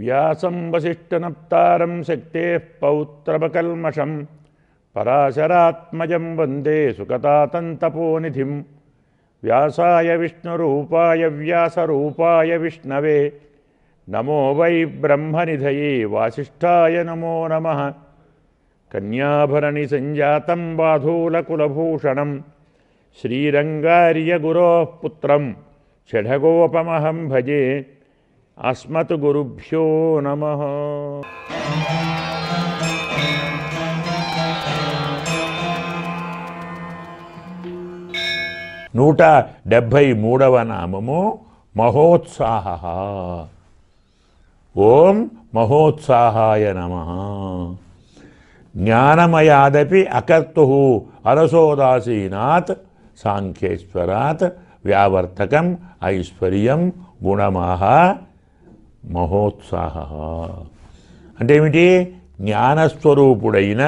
వ్యాసం వసిష్ఠనప్తారం శక్తే పౌత్రపకల్మషం పరాశరాత్మజం వందే సుకతాతంతపోనిధిం వ్యాసాయ విష్ణురూపాయ వ్యాసరూపాయ విష్ణవే నమో వై బ్రహ్మనిధయే వాసిష్ఠాయ నమో నమ కన్యాభరణి సంజాతం బాధూలకులభూషణం శ్రీరంగార్యగురో పుత్రం షఢగోపమహం భజే అస్మత్ గురుభ్యో నమ నూట డెబ్భై మూడవ నామము మహోత్సాహ ఓం మహోత్సాహాయ నమ జ్ఞానమయాదపి అకర్తు అరసోదాసీనాత్ సాంఖ్యేశ్వరాత్ వ్యావర్తకం ఐశ్వర్యం గుణమాహ మహోత్సాహ అంటే ఏమిటి జ్ఞానస్వరూపుడైన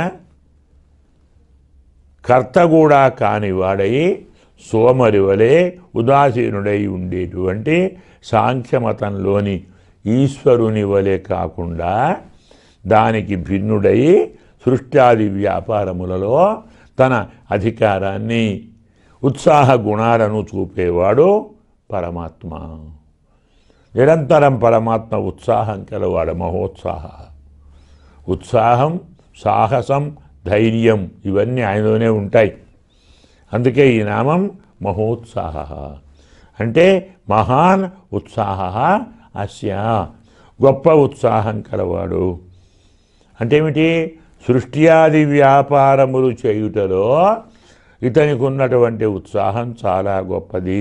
కర్త కూడా కానివాడై సోమరివలే ఉదాసీనుడై ఉండేటువంటి సాంఖ్యమతంలోని ఈశ్వరుని వలె కాకుండా దానికి భిన్నుడై సృష్ట్యాది వ్యాపారములలో తన అధికారాన్ని ఉత్సాహ గుణాలను చూపేవాడు పరమాత్మ నిరంతరం పరమాత్మ ఉత్సాహం కలవాడు మహోత్సాహ ఉత్సాహం సాహసం ధైర్యం ఇవన్నీ ఆయనలోనే ఉంటాయి అందుకే ఈ నామం మహోత్సాహ అంటే మహాన్ ఉత్సాహ అస్య గొప్ప ఉత్సాహం కలవాడు అంటే ఏమిటి సృష్ట్యాది వ్యాపారములు చేయుటలో ఇతనికి ఉన్నటువంటి ఉత్సాహం చాలా గొప్పది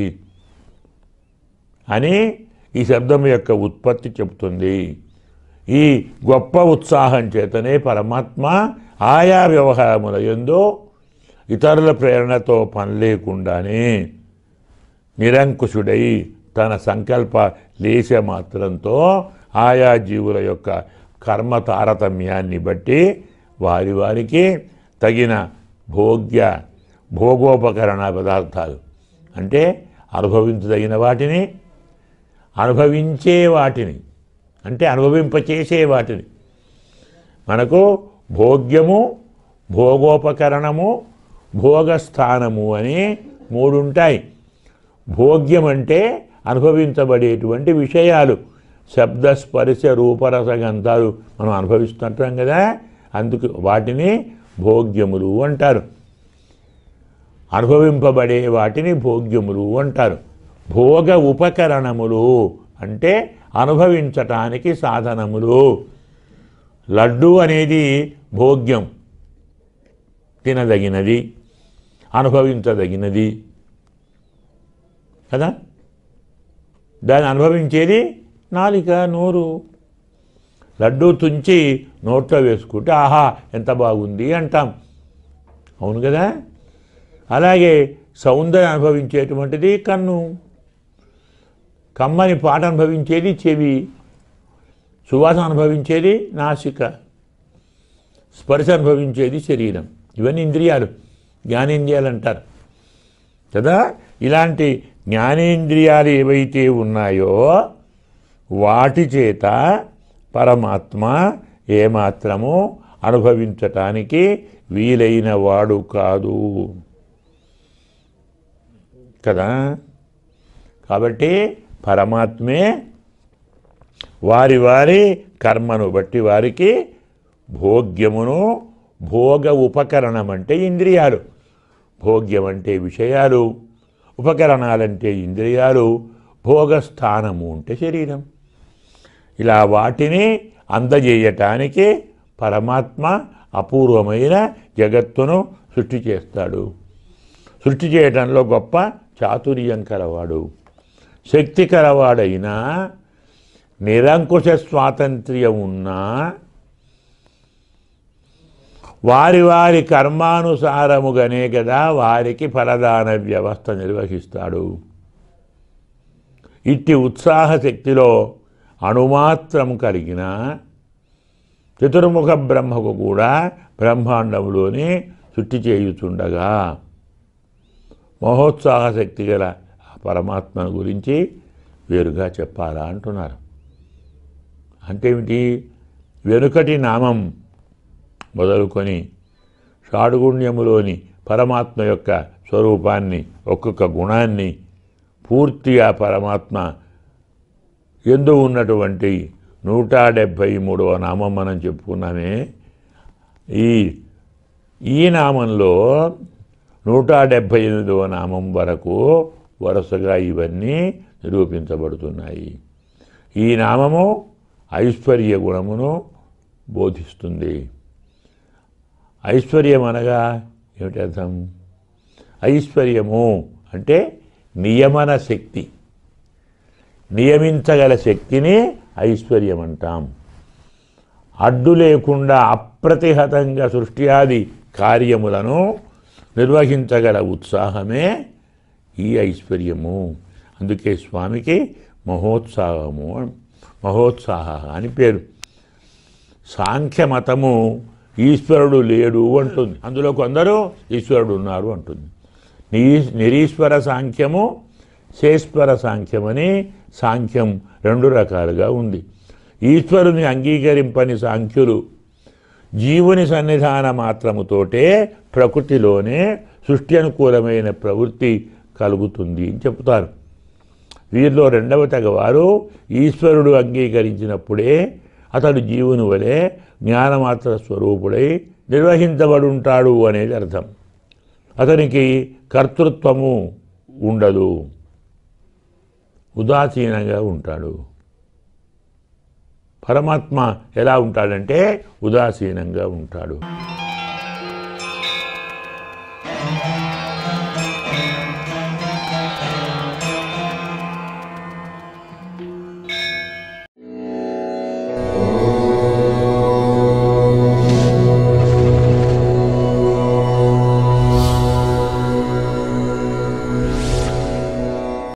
అని ఈ శబ్దం యొక్క ఉత్పత్తి చెబుతుంది ఈ గొప్ప ఉత్సాహం చేతనే పరమాత్మ ఆయా వ్యవహారముల ఎందు ఇతరుల ప్రేరణతో పని లేకుండానే నిరంకుశుడై తన సంకల్ప లేశ మాత్రంతో ఆయా జీవుల యొక్క కర్మ తారతమ్యాన్ని బట్టి వారి వారికి తగిన భోగ్య భోగోపకరణ పదార్థాలు అంటే అనుభవించదగిన వాటిని అనుభవించే వాటిని అంటే అనుభవింపచేసే వాటిని మనకు భోగ్యము భోగోపకరణము భోగస్థానము అని మూడు ఉంటాయి భోగ్యం అంటే అనుభవించబడేటువంటి విషయాలు శబ్ద స్పర్శ రూపరస గంధాలు మనం అనుభవిస్తుంటాం కదా అందుకు వాటిని భోగ్యములు అంటారు అనుభవింపబడే వాటిని భోగ్యములు అంటారు భోగ ఉపకరణములు అంటే అనుభవించటానికి సాధనములు లడ్డు అనేది భోగ్యం తినదగినది అనుభవించదగినది కదా దాన్ని అనుభవించేది నాలిక నోరు లడ్డూ తుంచి నోట్లో వేసుకుంటే ఆహా ఎంత బాగుంది అంటాం అవును కదా అలాగే సౌందర్యం అనుభవించేటువంటిది కన్ను కమ్మని పాట అనుభవించేది చెవి సువాసన అనుభవించేది నాసిక స్పర్శ అనుభవించేది శరీరం ఇవన్నీ ఇంద్రియాలు జ్ఞానేంద్రియాలు అంటారు కదా ఇలాంటి జ్ఞానేంద్రియాలు ఏవైతే ఉన్నాయో వాటి చేత పరమాత్మ ఏమాత్రము అనుభవించటానికి వీలైన వాడు కాదు కదా కాబట్టి పరమాత్మే వారి వారి కర్మను బట్టి వారికి భోగ్యమును భోగ ఉపకరణం అంటే ఇంద్రియాలు భోగ్యం అంటే విషయాలు ఉపకరణాలంటే ఇంద్రియాలు భోగస్థానము అంటే శరీరం ఇలా వాటిని అందజేయటానికి పరమాత్మ అపూర్వమైన జగత్తును సృష్టి చేస్తాడు సృష్టి చేయటంలో గొప్ప చాతుర్యం కలవాడు శక్తి కలవాడైనా నిరంకుశ స్వాతంత్ర్యం ఉన్నా వారి వారి కర్మానుసారముగానే కదా వారికి ఫలదాన వ్యవస్థ నిర్వహిస్తాడు ఇట్టి ఉత్సాహ శక్తిలో అణుమాత్రం కలిగిన చతుర్ముఖ బ్రహ్మకు కూడా బ్రహ్మాండంలోనే సృష్టి చేయుచుండగా మహోత్సాహ శక్తి గల ఆ పరమాత్మను గురించి వేరుగా చెప్పాలా అంటున్నారు అంటే ఏమిటి వెనుకటి నామం మొదలుకొని షాడుగుణ్యములోని పరమాత్మ యొక్క స్వరూపాన్ని ఒక్కొక్క గుణాన్ని పూర్తిగా పరమాత్మ ఎందు ఉన్నటువంటి నూట డెబ్భై మూడవ నామం మనం చెప్పుకున్నామే ఈ ఈ నామంలో నూట డెబ్భై ఎనిమిదవ నామం వరకు వరుసగా ఇవన్నీ నిరూపించబడుతున్నాయి ఈ నామము ఐశ్వర్య గుణమును బోధిస్తుంది ఐశ్వర్యం అనగా ఏమిటి అర్థం ఐశ్వర్యము అంటే నియమన శక్తి నియమించగల శక్తిని ఐశ్వర్యం అంటాం అడ్డు లేకుండా అప్రతిహతంగా సృష్టియాది కార్యములను నిర్వహించగల ఉత్సాహమే ఈ ఐశ్వర్యము అందుకే స్వామికి మహోత్సాహము మహోత్సాహ అని పేరు సాంఖ్యమతము ఈశ్వరుడు లేడు అంటుంది అందులో కొందరు ఈశ్వరుడు ఉన్నారు అంటుంది నీ నిరీశ్వర సాంఖ్యము శేశ్వర సాంఖ్యమని సాంఖ్యం రెండు రకాలుగా ఉంది ఈశ్వరుని అంగీకరింపని సాంఖ్యులు జీవుని సన్నిధాన మాత్రముతోటే ప్రకృతిలోనే సృష్టి అనుకూలమైన ప్రవృత్తి కలుగుతుంది అని చెప్తారు వీరిలో రెండవ తెగవారు ఈశ్వరుడు అంగీకరించినప్పుడే అతడు జీవుని వలె జ్ఞానమాత్ర స్వరూపుడై నిర్వహించబడుంటాడు అనేది అర్థం అతనికి కర్తృత్వము ఉండదు ఉదాసీనంగా ఉంటాడు పరమాత్మ ఎలా ఉంటాడంటే ఉదాసీనంగా ఉంటాడు